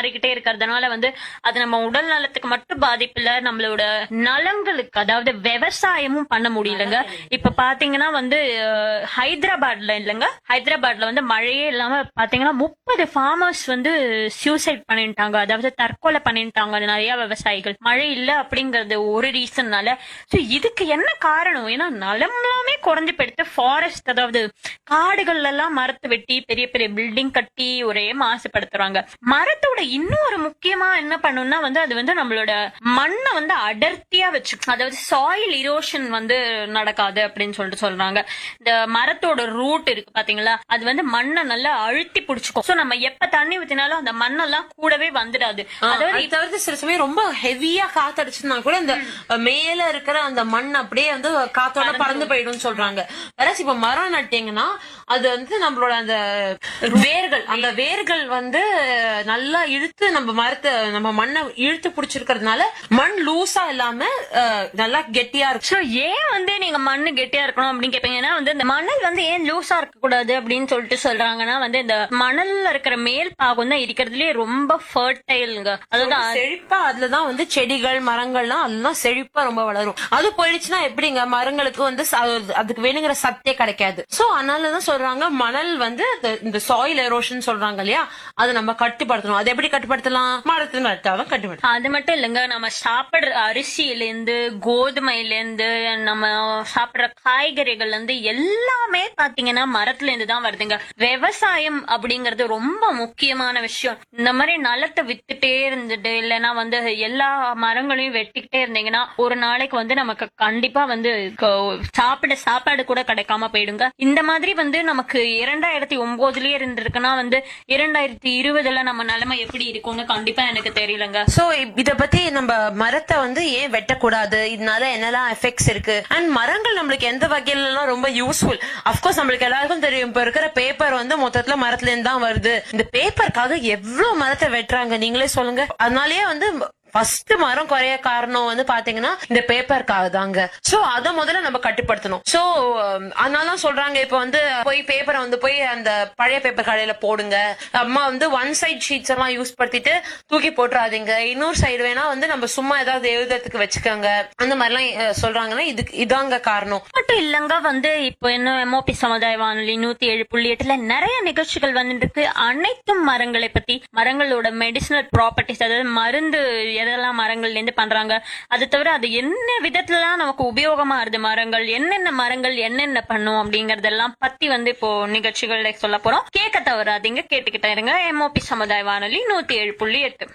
மாறிக்கிட்டே இருக்கிறதுனால வந்து அது நம்ம உடல் நலத்துக்கு மட்டும் பாதிப்பு இல்ல நம்மளோட நலங்களுக்கு அதாவது விவசாயமும் பண்ண முடியலங்க இப்ப பாத்தீங்கன்னா வந்து அஹ், ஹைதராபாத்ல இல்லைங்க ஹைதராபாத்ல வந்து மழையே இல்லாம பாத்தீங்கன்னா முப்பது ஃபார்மர்ஸ் வந்து சூசைட் பண்ணிட்டாங்க அதாவது தற்கொலை பண்ணிட்டாங்க நிறைய விவசாயிகள் மழை இல்ல அப்படிங்கறது ஒரு ரீசன்னால சோ இதுக்கு என்ன காரணம் ஏன்னா நலம்லாமே குறைஞ்சு போயிடுத்து ஃபாரஸ்ட் அதாவது காடுகள்ல எல்லாம் மரத்தை வெட்டி பெரிய பெரிய பில்டிங் கட்டி ஒரே மாசுபடுத்துறாங்க மரத்தோட இன்னொரு முக்கியமா என்ன பண்ணும்னா வந்து அது வந்து நம்மளோட மண்ணை வந்து அடர்த்தியா வச்சு அதாவது சாயில் இரோஷன் வந்து நடக்காது அப்படின்னு சொல்லிட்டு சொல்றாங்க இந்த மரத்தோட ரூட் இருக்கு பாத்தீங்களா அது வந்து மண்ணை நல்லா அழுத்தி பிடிச்சுக்கும் சோ நம்ம எப்ப தண்ணி ஊத்தினாலும் அந்த மண்ணெல்லாம் கூடவே வந்துடாது அதாவது அது தவிர்த்து சில சமயம் ரொம்ப ஹெவியா காத்தடிச்சுனா கூட இந்த மேல இருக்கிற அந்த மண் அப்படியே வந்து காத்தோட பறந்து போயிடும் சொல்றாங்க வேற இப்ப மரம் நட்டீங்கன்னா அது வந்து நம்மளோட அந்த வேர்கள் அந்த வேர்கள் வந்து நல்லா இழுத்து நம்ம மரத்தை நம்ம மண்ணை இழுத்து பிடிச்சிருக்கிறதுனால மண் லூசா இல்லாம அஹ், நல்லா கெட்டியா இருக்கும் சோ ஏன் வந்து நீங்க மண்ணு கெட்டியா இருக்கணும் அப்படின்னு கேப்பீங்க ஏன்னா வந்து இந்த மணல் வந்து ஏன் லூசா இருக்க கூடாது அப்படின்னு சொல்லிட்டு சொல்றாங்கன்னா வந்து இந்த மணல்ல இருக்கிற மேல் பாகம் தான் இருக்கிறதுலயே ரொம்ப ஃபர்டைல்ங்க அதாவது அ- செழிப்பா அதுலதான் வந்து செடிகள் மரங்கள்லாம் அதெல்லாம் செழிப்பா ரொம்ப வளரும் அது போயிடுச்சுன்னா எப்படிங்க மரங்களுக்கு வந்து ச- அதுக்கு வேணுங்கிற சத்தே கிடைக்காது சோ அதனாலதான் சொல்றாங்க மணல் வந்து இந்த- இந்த சாயில் எரோஷன் சொல்றாங்க இல்லையா அதை நம்ம கட்டுப்படுத்தணும் அது எப்படி கட்டுப்படுத்தலாம் மரத்துல நட்டாதான் கட்டுப்படுத்தலாம் அது மட்டும் இல்லைங்க நம்ம சாப்பிடுற அரிசியில இருந்து கோதுமையில இருந்து நம்ம சாப்பிடுற காய்கறிகள்ல இருந்து எல்லாமே பாத்தீங்கன்னா மரத்துல இருந்து தான் வருதுங்க விவசாயம் அப்படிங்கறது ரொம்ப முக்கியமான விஷயம் இந்த மாதிரி நிலத்தை வித்துட்டே இருந்துட்டு இல்லைன்னா வந்து எல்லா மரங்களையும் வெட்டிக்கிட்டே இருந்தீங்கன்னா ஒரு நாளைக்கு வந்து நமக்கு கண்டிப்பா வந்து க- சாப்பிட சாப்பாடு கூட கிடைக்காம போயிடுங்க இந்த மாதிரி வந்து நமக்கு இரண்டாயிரத்தி ஒன்பதுலயே இருந்திருக்குன்னா வந்து இரண்டாயிரத்தி இருபதுல நம்ம நிலைமை எப்படி இருக்கும்னு கண்டிப்பா எனக்கு தெரியலங்க சோ இத பத்தி நம்ம மரத்தை வந்து ஏன் வெட்டக்கூடாது இதனால என்னெல்லாம் எஃபெக்ட்ஸ் இருக்கு அண்ட் மரங்கள் நம்மளுக்கு எந்த வகையில எல்லாம் ரொம்ப யூஸ்ஃபுல் அப்கோர்ஸ் நம்மளுக்கு எல்லாருக்கும் தெரியும் இப்ப இருக்கிற பேப்பர் வந்து மொத்தத்துல மரத்துல இருந்து தான் வருது இந்த பேப்பருக்காக எவ்வளவு மரத்தை வெட்டுறாங்க நீங்களே சொல்லுங்க அதனாலயே வந்து ஃபர்ஸ்ட் மரம் குறைய காரணம் வந்து பாத்தீங்கன்னா இந்த பேப்பருக்காக தாங்க சோ அத முதல்ல நம்ம கட்டுப்படுத்தணும் சோ அதனால சொல்றாங்க இப்ப வந்து போய் பேப்பரை வந்து போய் அந்த பழைய பேப்பர் கடையில போடுங்க அம்மா வந்து ஒன் சைட் ஷீட்ஸ் எல்லாம் யூஸ் படுத்திட்டு தூக்கி போட்டுறாதீங்க இன்னொரு சைடு வேணா வந்து நம்ம சும்மா ஏதாவது எழுதுறதுக்கு வச்சுக்கோங்க அந்த மாதிரிலாம் அஹ், சொல்றாங்கன்னா இதுக்கு இதாங்க காரணம் மட்டும் இல்லங்க வந்து இப்போ என்ன எம்ஓபி சமுதாய வானொலி நூத்தி ஏழு புள்ளி எட்டுல நிறைய நிகழ்ச்சிகள் வந்துட்டு இருக்கு அனைத்தும் மரங்களை பத்தி மரங்களோட மெடிசினல் ப்ராப்பர்ட்டிஸ் அதாவது மருந்து எதெல்லாம் மரங்கள்ல இருந்து பண்றாங்க அது தவிர அது என்ன விதத்துலலாம் நமக்கு உபயோகமா இருது மரங்கள் என்னென்ன மரங்கள் என்னென்ன பண்ணும் அப்படிங்கறதெல்லாம் பத்தி வந்து இப்போ நிகழ்ச்சிகள்ல சொல்ல போறோம் கேட்க தவறாதீங்க கேட்டுக்கிட்டே இருங்க எம்ஓபி சமுதாய வானொலி நூத்தி ஏழு புள்ளி எட்டு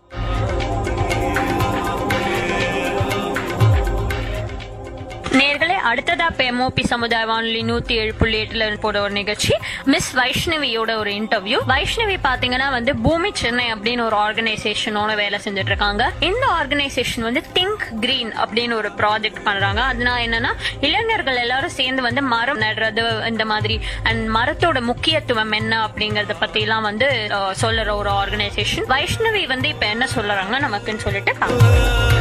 நேர்களே அடுத்ததா இப்ப எம்ஓபி சமுதாய வானொலி நூத்தி ஏழு புள்ளி எட்டுல போற ஒரு நிகழ்ச்சி மிஸ் வைஷ்ணவியோட ஒரு இன்டர்வியூ வைஷ்ணவி பாத்தீங்கன்னா வந்து பூமி சென்னை அப்படின்னு ஒரு ஆர்கனைசேஷனோட வேலை செஞ்சுட்டு இருக்காங்க இந்த ஆர்கனைசேஷன் வந்து திங்க் கிரீன் அப்படின்னு ஒரு ப்ராஜெக்ட் பண்றாங்க அதனால என்னன்னா இளைஞர்கள் எல்லாரும் சேர்ந்து வந்து மரம் நடுறது இந்த மாதிரி அண்ட் மரத்தோட முக்கியத்துவம் என்ன அப்படிங்கறத பத்தி எல்லாம் வந்து அஹ், சொல்லுற ஒரு ஆர்கனைசேஷன் வைஷ்ணவி வந்து இப்ப என்ன சொல்லுறாங்க நமக்குன்னு சொல்லிட்டு பார்க்கலாம்.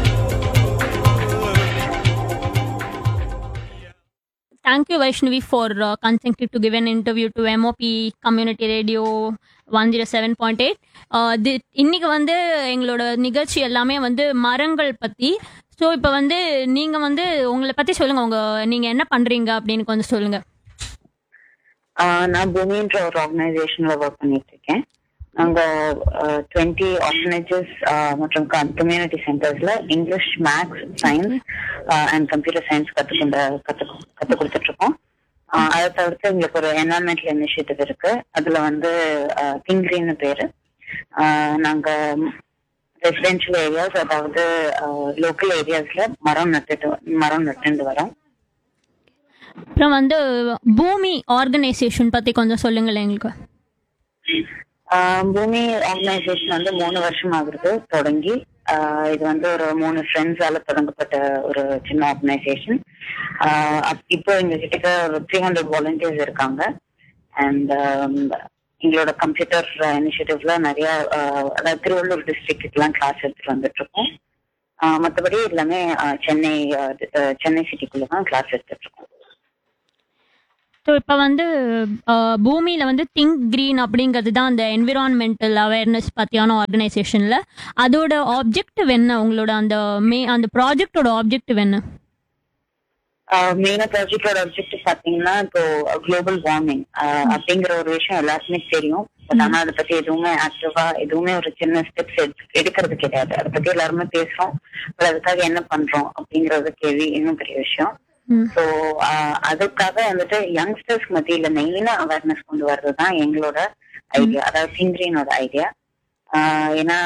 Thank you, Vaishnavi, for uh, consenting to give an interview to MOP Community Radio 107.8. Uh, தி- இன்னைக்கு வந்து எங்களோட நிகழ்ச்சி எல்லாமே வந்து மரங்கள் பத்தி ஸோ இப்போ வந்து நீங்க வந்து உங்களை பத்தி சொல்லுங்க உங்க நீங்க என்ன பண்றீங்க அப்படின்னு கொஞ்சம் சொல்லுங்க ஆஹ் நான் பூமின்ற ஒரு ஆர்கனைசேஷன்ல ஒர்க் பண்ணிட்டு இருக்கேன் நாங்க டுவெண்ட்டி ஆர்ஃபனேஜஸ் மற்றும் கம்யூனிட்டி சென்டர்ஸ்ல English maths science and computer science கத்துக்கொண்ட கத்து கத்து கொடுத்துட்டு இருக்கோம் ஆஹ் அதை தவிர்த்து எங்களுக்கு ஒரு என்வரன்மெண்டல் இனிஷியேட்டிவ் இருக்கு அதுல வந்து கிங்க்ரீன்னு பேரு ஆஹ் நாங்க ரெசிடென்ஷியல் ஏரியாஸ் அதாவது லோக்கல் ஏரியாஸ்ல மரம் நட்டுட்டு மரம் நட்டுட்டு வரோம் அப்புறம் வந்து பூமி ஆர்கனைசேஷன் பத்தி கொஞ்சம் சொல்லுங்களேன் எங்களுக்கு ஆஹ் பூமி ஆர்கனைசேஷன் வந்து மூணு வருஷம் ஆகுது தொடங்கி ஆஹ் இது வந்து ஒரு மூணு ஃப்ரெண்ட்ஸால தொடங்கப்பட்ட ஒரு சின்ன ஆர்கனைசேஷன் இப்போ எங்க கிட்ட ஒரு த்ரீ ஹண்ட்ரட் வாலண்டியர்ஸ் இருக்காங்க அண்ட் எங்களோட கம்ப்யூட்டர் இனிஷியேட்டிவ்ல நிறைய ஆஹ் அதாவது திருவள்ளூர் டிஸ்ட்ரிக்ட்லாம் கிளாஸ் எடுத்துட்டு வந்துட்டு இருக்கோம் ஆஹ் மத்தபடி எல்லாமே ஆஹ் சென்னை ஆஹ் தி- ஆஹ் சென்னை சிட்டிக்குள்ள தான் கிளாஸ் எடுத்துட்டு இருக்கோம் ஸோ இப்போ வந்து அஹ், பூமியில வந்து திங்க் கிரீன் அப்படிங்கிறது தான் அந்த என்விரான்மெண்டல் அவேர்னஸ் பத்தியான ஆர்கனைசேஷன்ல அதோட ஆப்ஜெக்டிவ் என்ன உங்களோட அந்த மே அந்த ப்ராஜெக்டோட ஆப்ஜெக்டிவ் என்ன மெயினா ப்ராஜெக்டோட ஆப்ஜெக்டிவ் பாத்தீங்கன்னா இப்போ குளோபல் வார்மிங் அப்படிங்கிற ஒரு விஷயம் எல்லாருக்குமே தெரியும் பட் ஆனா அதை பத்தி எதுவுமே ஆக்டிவா எதுவுமே ஒரு சின்ன ஸ்டெப்ஸ் எடுக்கிறது கிடையாது அதை பத்தி எல்லாருமே பேசுறோம் பட் அதுக்காக என்ன பண்றோம் அப்படிங்கறது கேள்வி இன்னும் பெரிய விஷயம் ம். ஸோ அதுக்காக வந்துட்டு யங்ஸ்டர்ஸ் மத்தியில மெயினா அவேர்னஸ் கொண்டு வர்றது தான் எங்களோட ஐடியா அதாவது சிங்கிரீனோட ஐடியா ஏன்னா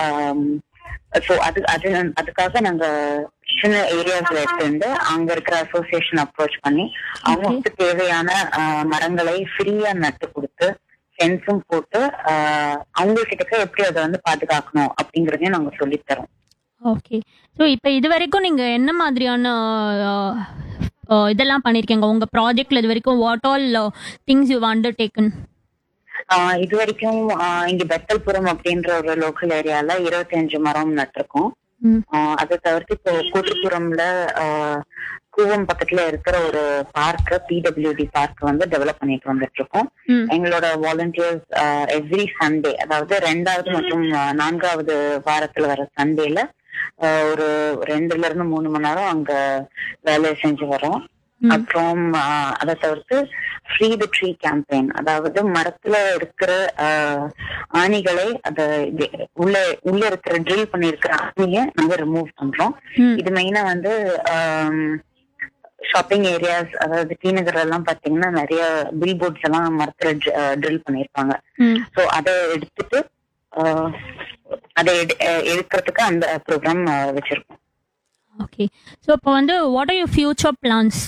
ஸோ அது அது அதுக்காக நாங்க சின்ன ஏரியாஸ்ல எடுத்துட்டு அங்க இருக்கிற அசோசியேஷன் அப்ரோச் பண்ணி அவங்களுக்கு தேவையான ஆஹ், மரங்களை ஃப்ரீயா நட்டு கொடுத்து ஃபென்ஸும் போட்டு ஆஹ், அவங்ககிட்ட எப்படி அதை வந்து பாதுகாக்கணும் அப்படிங்கறதையும் நாங்க சொல்லித் தரோம் ஓகே ஸோ இப்போ இது வரைக்கும் நீங்க என்ன மாதிரியான அஹ், அஹ், இதெல்லாம் பண்ணிருக்கீங்க உங்க ப்ராஜெக்ட்ல இது வரைக்கும் what all things you undertaken ஆஹ் இது வரைக்கும் ஆஹ் இங்க பெத்தல்புரம் அப்படின்ற ஒரு லோக்கல் ஏரியால இருபத்தி அஞ்சு மரம் நட்டிருக்கோம் ஆஹ் அதை தவிர்த்து இப்போ கூட்டுப்புறம்ல ஆஹ் கூவம் பக்கத்துல இருக்கிற ஒரு பார்க் பிடபிள்யூடி பார்க் வந்து டெவலப் பண்ணிட்டு வந்துட்டு இருக்கோம் ம் எங்களோட வாலண்டியர்ஸ் எவ்ரி சண்டே அதாவது ரெண்டாவது மற்றும் ஆஹ் நான்காவது வாரத்துல வர சண்டேல ஒரு ரெண்டுல இருந்து மூணு மணி நேரம் அங்க வேலை செஞ்சு வரோம் ம். அப்புறம் ஆஹ் அதை தவிர்த்து ஃப்ரீ த ட்ரீ கேம்பெயின் அதாவது மரத்துல இருக்கிற ஆஹ், ஆணிகளை அத இது- உள்ள உள்ள இருக்கிற ட்ரில் பண்ணிருக்கிற ஆணியை நாங்க ரிமூவ் பண்றோம் ம் இது மெயினா வந்து ஷாப்பிங் ஏரியாஸ் அதாவது டி நகர் எல்லாம் பாத்தீங்கன்னா நிறைய பில் போர்ட்ஸ் எல்லாம் மரத்துல ட்ரில் பண்ணிருப்பாங்க ம் ஸோ அதை எடுத்துட்டு ஆஹ், அதை எடு- அஹ், எடுக்கிறதுக்கு அந்த ப்ரோக்ராம் வச்சிருக்கோம் ஓகே ஸோ இப்போ வந்து what are you future plans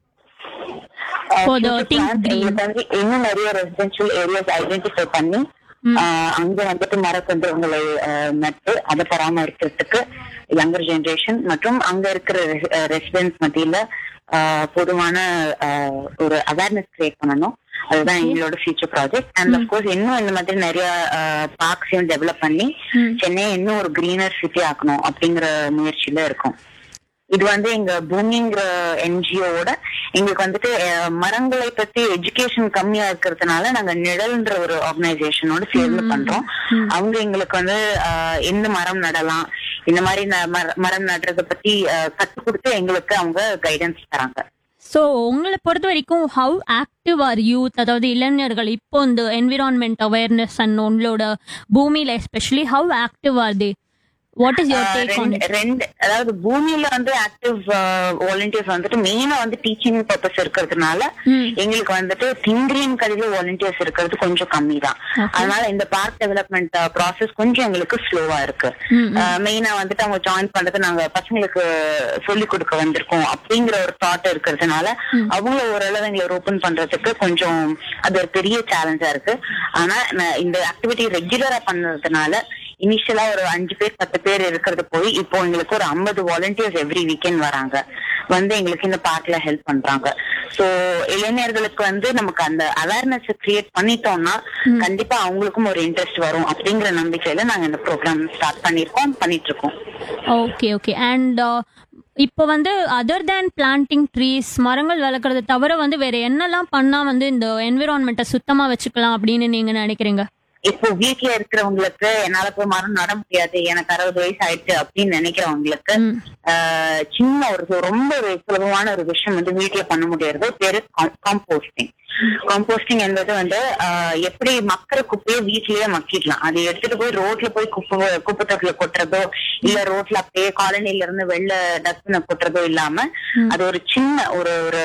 For the future Think plans Green. எங்களுக்கு வந்து இன்னும் நிறைய ரெசிடென்ஷியல் ஏரியாஸ் ஐடென்டிஃபை பண்ணி ம். ஆஹ், அங்க வந்துட்டு மரக்கன்றுகளை ஆஹ், நட்டு அதை பராமரிக்கிறதுக்கு யங்கர் ஜெனரேஷன் மற்றும் அங்க இருக்கிற ரெசிடென்ட்ஸ் மத்தியில ஆஹ், பொதுவான ஆஹ், ஒரு அவேர்னஸ் கிரியேட் பண்ணணும் அதுதான் எங்களோட ஃபியூச்சர் ப்ராஜெக்ட் அண்ட் அப்கோர்ஸ் இன்னும் இந்த மாதிரி நிறைய பார்க்ஸையும் டெவலப் பண்ணி ம். சென்னையை இன்னும் ஒரு கிரீனர் சிட்டி ஆக்கணும் அப்படிங்கிற முயற்சியில இருக்கும் இது வந்து எங்க பூமிங்கிற என்ஜிஓட எங்களுக்கு வந்துட்டு அஹ், மரங்களை பத்தி எஜுகேஷன் கம்மியா இருக்கிறதுனால நாங்க நிழல்ன்ற ஒரு ஆர்கனைசேஷனோட சேர்ந்து பண்றோம் அவங்க எங்களுக்கு வந்து அஹ், எந்த மரம் நடலாம் இந்த மாதிரி ந- மர- மரம் நடுறத பத்தி கத்து கொடுத்து எங்களுக்கு அவங்க கைடன்ஸ் தராங்க ஸோ உங்களை பொறுத்த வரைக்கும் ஹவு ஆக்டிவ் ஆர் யூத் அதாவது இளைஞர்கள் இப்போ இந்த என்விரான்மெண்ட் அவேர்னஸ் அண்ட் உங்களோட பூமியில especially how active are they what is your take on ரெண்டு ரெண்டு அதாவது பூமியில வந்து ஆக்டிவ் வாலண்டியர்ஸ் வந்துட்டு மெயினா வந்து டீச்சிங் பர்பஸ் இருக்கிறதுனால ம். எங்களுக்கு வந்துட்டு திங்கிரின் கதையில வாலண்டியர்ஸ் இருக்கிறது கொஞ்சம் கம்மி தான் Okay. அதனால இந்த பார்க் டெவலப்மெண்ட் ப்ராசஸ் கொஞ்சம் எங்களுக்கு ஸ்லோவா இருக்கு ம், மெயினா வந்துட்டு அவங்க ஜாயின் பண்றது நாங்க பசங்களுக்கு சொல்லி கொடுக்க வந்திருக்கோம் அப்படிங்கிற ஒரு தாட் இருக்கிறதுனால அவங்கள ஓரளவு எங்களை ஓபன் பண்றதுக்கு கொஞ்சம் அது ஒரு பெரிய சேலஞ்சா இருக்கு ஆனா நான் இந்த ஆக்டிவிட்டி ரெகுலரா பண்ணதுனால இனிஷியலா ஒரு அஞ்சு பேர் பத்து பேர் இருக்கிறது போய் இப்போ எங்களுக்கு ஒரு ஐம்பது வாலண்டியர்ஸ் எவ்ரி வீக்கெண்ட் வராங்க வந்து எங்களுக்கு இந்த பார்க்ல ஹெல்ப் பண்றாங்க சோ இளைஞர்களுக்கு வந்து நமக்கு அந்த அவேர்னஸ் கிரியேட் பண்ணிட்டோம்னா கண்டிப்பா அவங்களுக்கும் ஒரு இன்ட்ரெஸ்ட் வரும் அப்படிங்கிற நம்பிக்கையில நாங்க இந்த ப்ரோக்ராம் ஸ்டார்ட் பண்ணிருக்கோம் பண்ணிட்டு இருக்கோம் ஓகே ஓகே அண்ட் இப்போ வந்து அதர் தேன் பிளான்டிங் ட்ரீஸ் மரங்கள் வளர்க்கறத தவிர வந்து வேற என்னெல்லாம் பண்ணா வந்து இந்த என்விரான்மெண்ட்டை சுத்தமா வச்சுக்கலாம் அப்படின்னு நீங்க நினைக்கிறீங்க இப்போ வீட்ல இருக்கிறவங்களுக்கு என்னால போய் மரம் நட முடியாது எனக்கு அறுபது வயசு ஆயிடுச்சு அப்படின்னு நினைக்கிறவங்களுக்கு ம். ஆஹ், சின்ன ஒரு ரொம்ப ஒரு சுலபமான ஒரு விஷயம் வந்து வீட்ல பண்ண முடியறது பேரு காம்போஸ்டிங் காம்போஸ்டிங் என்பது வந்து ஆஹ், எப்படி மக்கிற குப்பையை வீட்லயே மக்கிடலாம் அதை எடுத்துட்டு போய் ரோட்ல போய் குப்பை குப்பை தொட்டில கொட்டுறதோ இல்ல ரோட்ல அப்படியே காலனில இருந்து வெளில டஸ்ட்பின கொட்டுறதோ இல்லாம அது ஒரு சின்ன ஒரு ஒரு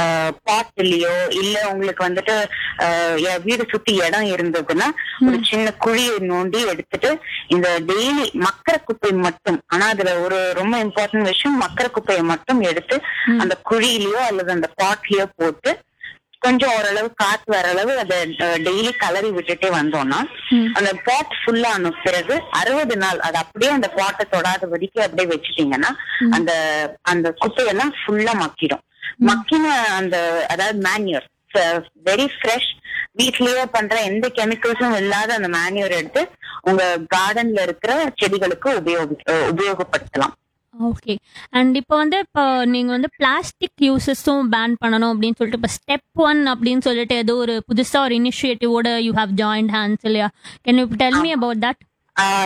பாட்டிலையோ இல்ல உங்களுக்கு வந்துட்டு ஆஹ், என் வீடு சுத்தி இடம் இருந்ததுன்னா ஒரு சின்ன குழியை நோண்டி எடுத்துட்டு இந்த டெய்லி மக்கிற குப்பை மட்டும் ஆனா அதுல ஒரு ரொம்ப இம்பார்ட்டன்ட் விஷயம் மக்கிற குப்பையை மட்டும் எடுத்து அந்த குழியிலயோ அல்லது அந்த பாட்லயோ போட்டு கொஞ்சம் ஓரளவு காத்து வர அளவு அதை டெய்லி கலரி விட்டுட்டே வந்தோம்னா அந்த பாட் ஃபுல்லா ஆன பிறகு அறுபது நாள் அது அப்படியே அந்த பாட்டை தொடாத வரைக்கும் அப்படியே வச்சுட்டீங்கன்னா அந்த அந்த குப்பையெல்லாம் ஃபுல்லா மக்கிடும் மக்கின அந்த அதாவது மேன்யூர் வெரி ஃப்ரெஷ் வீட்லயே பண்ற எந்த கெமிக்கல்ஸும் இல்லாத அந்த மேன்யூர் எடுத்து உங்க கார்டன்ல இருக்கிற செடிகளுக்கு உபயோகி அஹ் உபயோகப்படுத்தலாம் ஓகே அண்ட் இப்போ வந்து இப்போ நீங்க வந்து பிளாஸ்டிக் யூசஸும் பேன் பண்ணணும் அப்படின்னு சொல்லிட்டு இப்போ ஸ்டெப் ஒன் அப்படின்னு சொல்லிட்டு ஏதோ ஒரு புதுசா ஒரு இனிஷியேட்டிவோட யூ ஹேவ் ஜாயின்ட் ஹேண்ட்ஸ் இல்லையா can you tell me about that Uh,